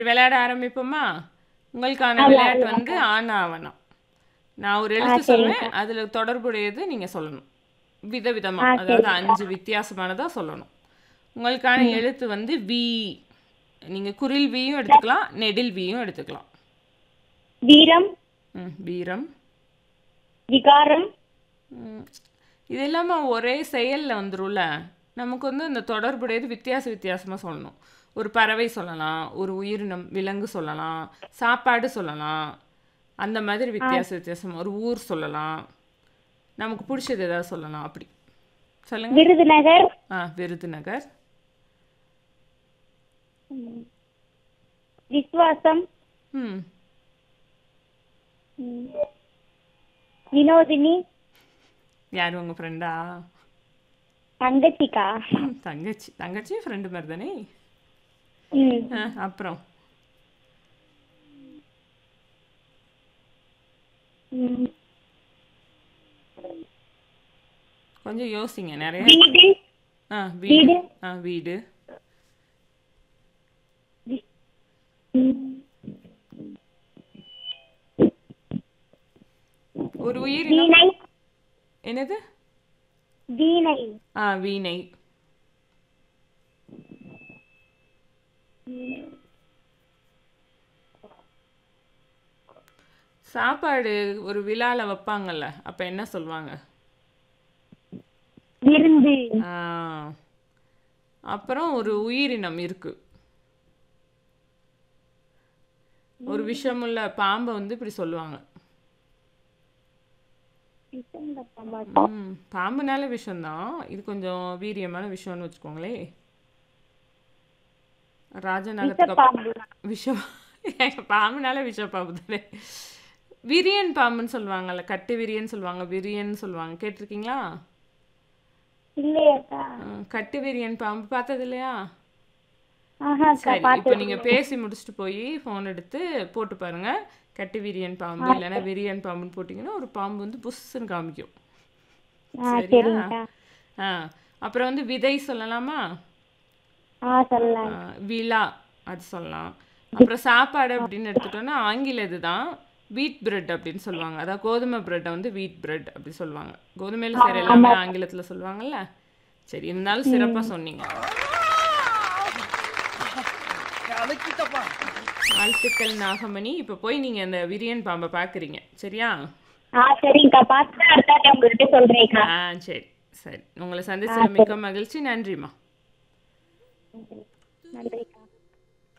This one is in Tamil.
விளையாட ஆரம்பிப்போமா உங்களுக்கான ஆ, விளையாட்டு விளையாடலாம். வந்து ஆனா ஆவணம் நான் ஒரு ஆ, எழுத்து சரிங்கக்கா. சொல்லுவேன் அதுல தொடர்புடையது நீங்க சொல்லணும் விதவிதமா ஆ, அதாவது சரிங்கக்கா. அஞ்சு வித்தியாசமானதா சொல்லணும் உங்களுக்கான எழுத்து வந்து வி நீங்க குரில் வியும் எடுத்துக்கலாம் நெடில் வியும் எடுத்துக்கலாம் வீரம் ம், வீரம் விகாரம் ம், இது எல்லாமே ஒரே செயல்ல வந்துரும்ல நமக்கு வந்து அந்த தொடர்புடையது வித்தியாச வித்தியாசமா சொல்லணும் ஒரு பறவை சொல்லலாம் ஒரு உயிரினம் விலங்கு சொல்லலாம் சாப்பாடு சொல்லலாம் அந்த மாதிரி வித்தியாச வித்தியாசமா ஒரு ஊர் சொல்லலாம் நமக்கு பிடிச்சது ஏதாவது சொல்லலாம் அப்படி சொல்லுங்க விருதுநகர் ஆ விருதுநகர் விஸ்வாசம் ம் ம். வினோதினி யார் உங்க ஃப்ரெண்டா தங்கச்சிக்கா தங்கச்சி தங்கச்சியும் ஃப்ரெண்டு மாதிரி தானே ம் ஆ, அப்புறம் ம். கொஞ்சம் யோசிங்க நிறைய வீடு ஆ வீடு வீடு. ஆ வீடு ம். ஒரு உயிரினம் வீணை என்னது வீணை ஆ வீணை சாப்பாடு ஒரு விழால வைப்பாங்கல்ல அப்ப என்ன சொல்லுவாங்க விருந்து ஆ, அப்புறம் ஒரு உயிரினம் இருக்கு ஒரு விஷமுள்ள பாம்பை வந்து இப்படி சொல்லுவாங்க ம் பாம்புனால விஷம்தான் இது கொஞ்சம் வீரியமான விஷயம்னு வச்சுக்கோங்களே ராஜநகரத்துக்கு அப்~ பாம்பு விஷம் பாம்புனால விஷ பாம்பு தானே விரியன் பாம்புன்னு சொல்லுவாங்கல்ல கட்டு விரியன் சொல்லுவாங்க விரியன் சொல்லுவாங்க கேட்டிருக்கீங்களா இல்லையாக்கா ம், கட்டு விரியன் பாம்பு பார்த்தது இல்லையா ஆஹா அக்கா சரி இப்போ பார்த்து நீங்க பேசி முடிச்சுட்டு போய் ஃபோன் எடுத்து போட்டு பாருங்க கட்டு விரியன் பாம்பு இல்லைன்னா விரியன் பாம்புன்னு போட்டிங்கன்னா ஒரு பாம்பு வந்து புஷ்ஷுன்னு காமிக்கும் ஆ சரியா சரிங்கக்கா ஆ அப்புறம் வந்து விதை சொல்லலாமா ஆ சொல்லலாம் ஆ, விழா அது சொல்லலாம் அப்புறம் சாப்பாடு அப்படின்னு எடுத்துட்டோம்னா ஆங்கில இதுதான் வீட் பிரெட் அப்படின்னு சொல்லுவாங்க அதாவது கோதுமை பிரெட்டை வந்து வீட் பிரெட் அப்படி சொல்லுவாங்க கோதுமையில செய்கிற எல்லாமே ஆங்கிலத்துல சொல்லுவாங்கல்ல சரி இருந்தாலும் சிறப்பா சொன்னீங்க வாழ்த்துக்கள் நாகமணி இப்போ போய் நீங்க அந்த விரியன் பாம்பை பார்க்குறீங்க சரியா ஆ சரிங்கக்கா பார்த்துட்டு அடுத்த வாட்டி உங்ககிட்ட சொல்றேன்க்கா ஆ சரி சரி உங்களை சந்திச்சதுல மிக்க மகிழ்ச்சி நன்றிம்மா நன்றிக்கா